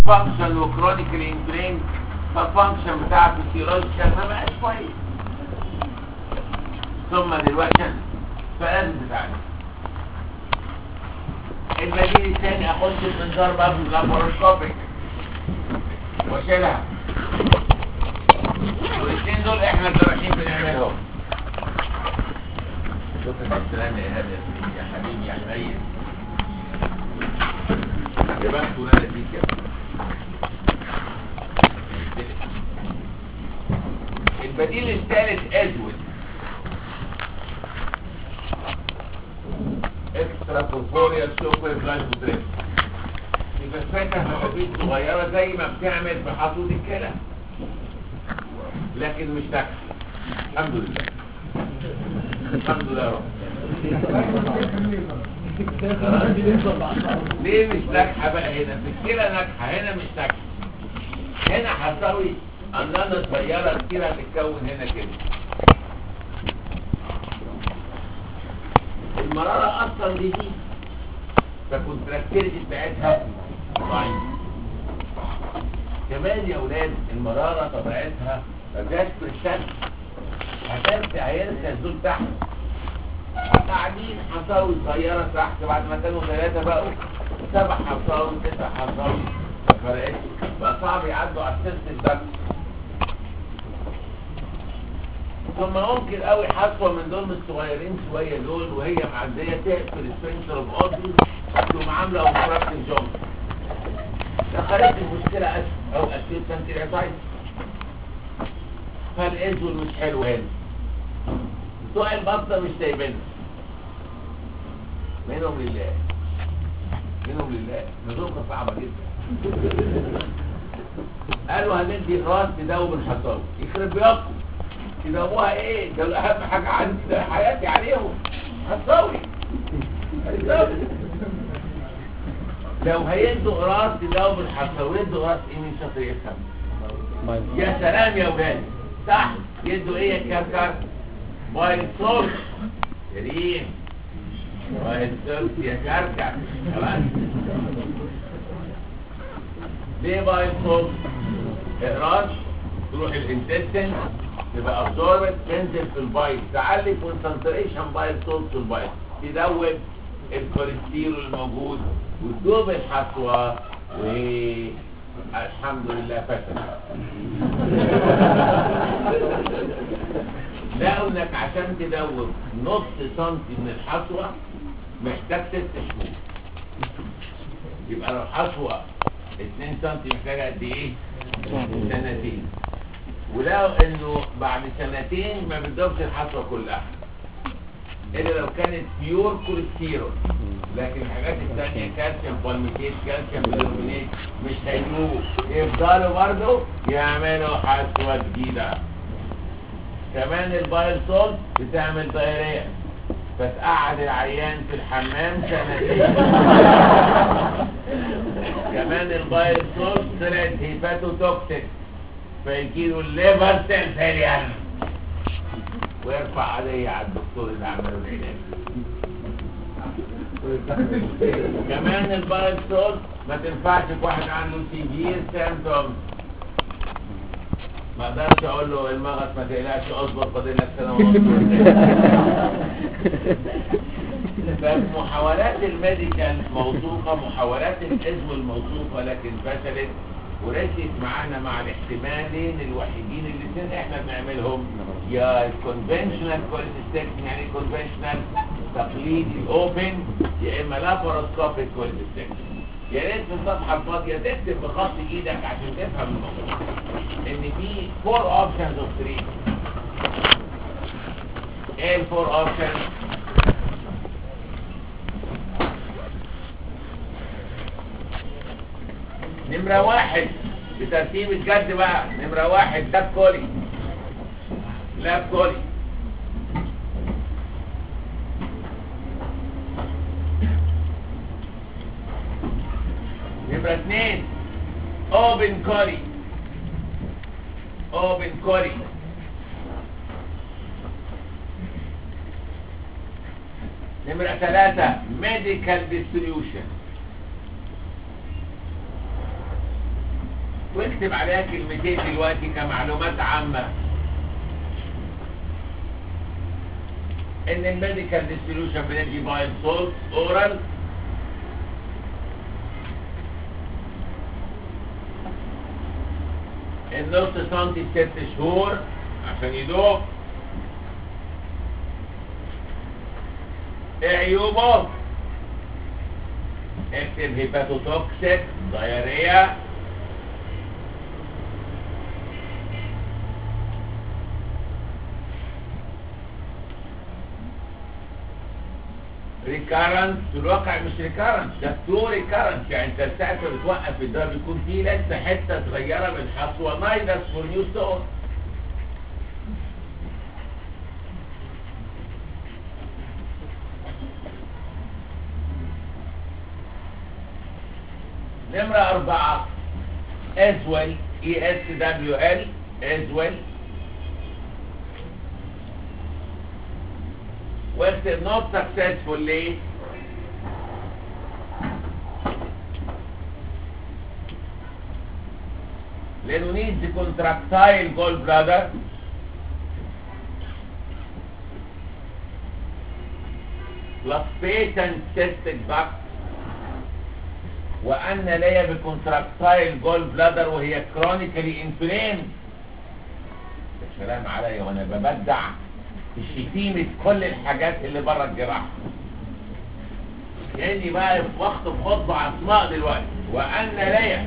فانكشن وكرونيكال انفلين فالفانكشن بتاعته سيولوجيكال ما بقاش كويس ثم دلوقتي فلازم تتعالج البديل الثاني اخش المنظار بقى في اللابوروسكوبيك واشيلها والاثنين دول احنا الجراحين بنعملهم شكرا السلام يا ايهاب يا سيدي يا حبيبي يا حبيبي يبقى انتوا نادى فيك يا البديل الثالث ازود اكسترا كوربوريال سوبر جلايكوزيد يبقى فاتح حبيب صغيره زي ما بتعمل في حصوه الكلى لكن مش ناجحه الحمد لله الحمد لله يا رب ليه مش ناجحه بقى هنا في الكلى ناجحه هنا مش ناجحه هنا هتساوي انانا صغيره كتير هتتكون هنا كده المراره اصلا دي دي فالكونتراكتيريتي بتاعتها ضعيف كمان يا اولاد المراره طبيعتها ما فيهاش بريشان هترجع هيرجع دول تحت قاعدين حصاوي صغيره تحت بعد ما كانوا ثلاثه بقوا سبع حصاوي تسع حصاوي ما فرقتش بقى صعب يعدوا على السيرت الدم ثم ممكن قوي حصوه من دول من الصغيرين شويه دول وهي معديه تقفل السفنكتر اوف اودي تقوم عامله اوبستراكشن جونز دخلت المشكله أس او اكيد بانكرياتايتس فالازول مش حلو هنا بتوع البطه مش سايبينها منهم لله منهم لله نزوقها صعبه جدا قالوا هندي الراس تداوم الحصاوي يخرب بيضكم تداوموها ايه ده اهم حاجه عندي ده حياتي عليهم حصاوي حصاوي لو هيدوا راس تداوم الحصاوي يدوا راس ايه من شاطر يفهم يا سلام يا ولاد صح يدوا ايه يا كركر بايل صوت كريم بايل صوت يا كركر خلاص ليه بايل صوت اقراش تروح الانتستين تبقى ابزوربت تنزل في البايل تعلي كونسنتريشن بايل صوت في البايل تدوب الكوليسترول الموجود وتدوب الحصوه والحمد لله فتح لقوا انك عشان تدوب نص سنتي من الحصوة محتاج ست شهور يبقى لو حصوة اتنين سنتي محتاجة قد ايه؟ سنتين ولقوا انه بعد سنتين ما بتدوبش الحصوة كلها الا لو كانت بيور كوليسترول لكن الحاجات الثانية كالسيوم بالميتيت كالسيوم بلومينيت مش هيدوبوا يفضلوا برضه يعملوا حصوة جديدة كمان البايل سولت بتعمل دايريا فتقعد العيان في الحمام سنتين كمان البايل سولت طلعت هيباتو توكسيك فيجيله الليفر سيل فيلير ويرفع عليه على الدكتور اللي عمله العلاج كمان البايل سولت ما تنفعش في واحد عنده سيفير سيمتومز ما اقدرش اقول له المغص ما تقلقش اصبر فاضل لك سنه ونص فمحاولات الميديكال موثوقه محاولات الحزب الموثوقه لكن فشلت ورشت معانا مع الاحتمالين الوحيدين الاثنين احنا بنعملهم يا الكونفنشنال كوليستكتين يعني كونفنشنال تقليدي اوبن يا اما لاباروسكوبيك كوليستكتين يا ريت في الصفحه الفاضيه تكتب بخط ايدك عشان تفهم الموضوع ان في فور اوبشنز اوف تريت ايه الفور اوبشنز نمرة واحد بترتيب الجد بقى نمرة واحد لاب كولي لاب كولي نمرة اثنين اوبن كولي اوبن كولي نمرة ثلاثة ميديكال ديستريوشن واكتب عليها كلمتين دلوقتي كمعلومات عامة ان الميديكال ديستريبيوشن بندي باين سولت اورال النص سنتي ست شهور عشان يدوق ايه عيوبه اكتب هيباتوتوكسيك ضيارية ريكارنت في الواقع مش ريكارنت ده تو ريكارنت يعني انت ساعة ما بتوقف الدواء بيكون فيه لسه حتة صغيرة من حصوة نايدس فور نيو ستون نمرة أربعة أزول إي إس دبليو إل أزول واكتب not successful ليه؟ لأنه needs contractile gallbladder plus patent cystic duct وأن ليا بكونتراكتايل جول بلادر وهي كرونيكالي انفلام السلام عليا وانا ببدع في شتيمة كل الحاجات اللي بره الجراحة كأني بقى في وقت خطبة عصماء دلوقتي وأن ليا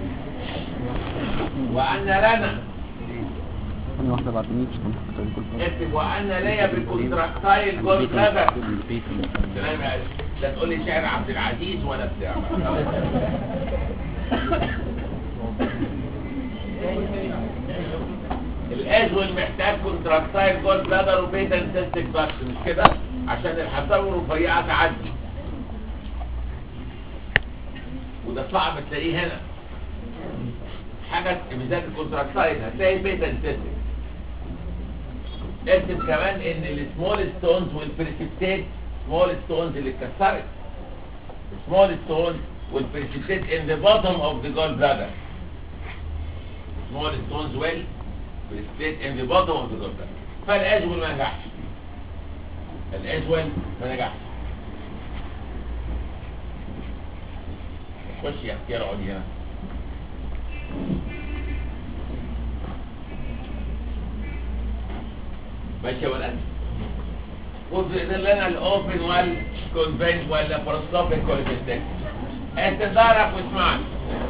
وأن لنا ثانية واحدة بعد مين مش كنت كل اكتب وأن ليا بكونتراكتايل جول بلادر سلام عليك لا تقول لي شعر عبد العزيز ولا بتاع الازول محتاج كونتراكتايل جول بلادر وبيتا سيستيك باكس مش كده عشان الحصاوي الرفيعه تعدي وده صعب تلاقيه هنا حاجه بالذات الكونتراكتايل هتلاقي بيتا سيستيك اكتب كمان ان السمول ستونز والبريسبتيت سمول ستونز اللي اتكسرت سمول ستونز والبريسبتيت in the bottom of the gallbladder small stones will precipitate in the bottom of the gallbladder فالازول ما نجحش الازول ما نجحش خش يا اختيار اقعد هنا ماشي يا ولد وفي لنا الاوبن والكونفنت واللاباروسكوبيك كوليفيستيك انتظارك واسمعني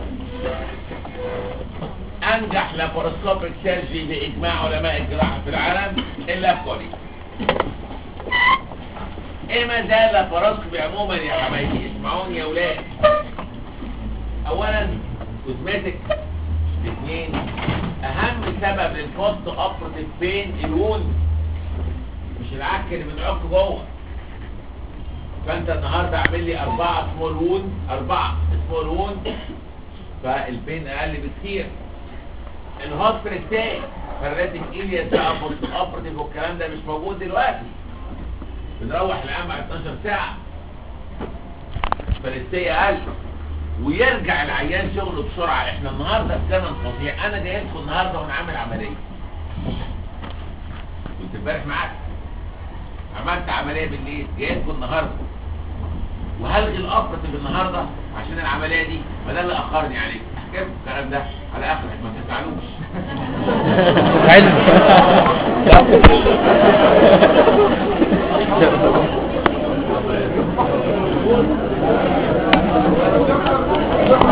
انجح لاباروسكوبيك سيرجي باجماع علماء الجراحه في العالم الا في كوريا ايه ما زال لاباروسكوبي عموما يا حبايبي اسمعوني يا اولاد اولا كوزمتك اثنين اهم سبب للفوست اوبرتيف بين الوند مش العك اللي بنعك جوه فانت النهارده عامل لي اربعه سمول وون اربعه سمول وون فالبين اقل بكتير الهوسبيتال ستاي فراتك ايليا بقى بوست اوبرتيف والكلام ده مش موجود دلوقتي بنروح العام بعد 12 ساعه فالستاي اقل ويرجع العيان شغله بسرعه احنا النهارده في زمن فظيع انا جاي لكم النهارده وانا عامل عمليه كنت امبارح معاك عملت عمليه بالليل جاي لكم النهارده وهلغي الاوبرتيف النهارده عشان العمليه دي ما ده اللي اخرني عليك احكي لكم الكلام ده على اخر ما تزعلوش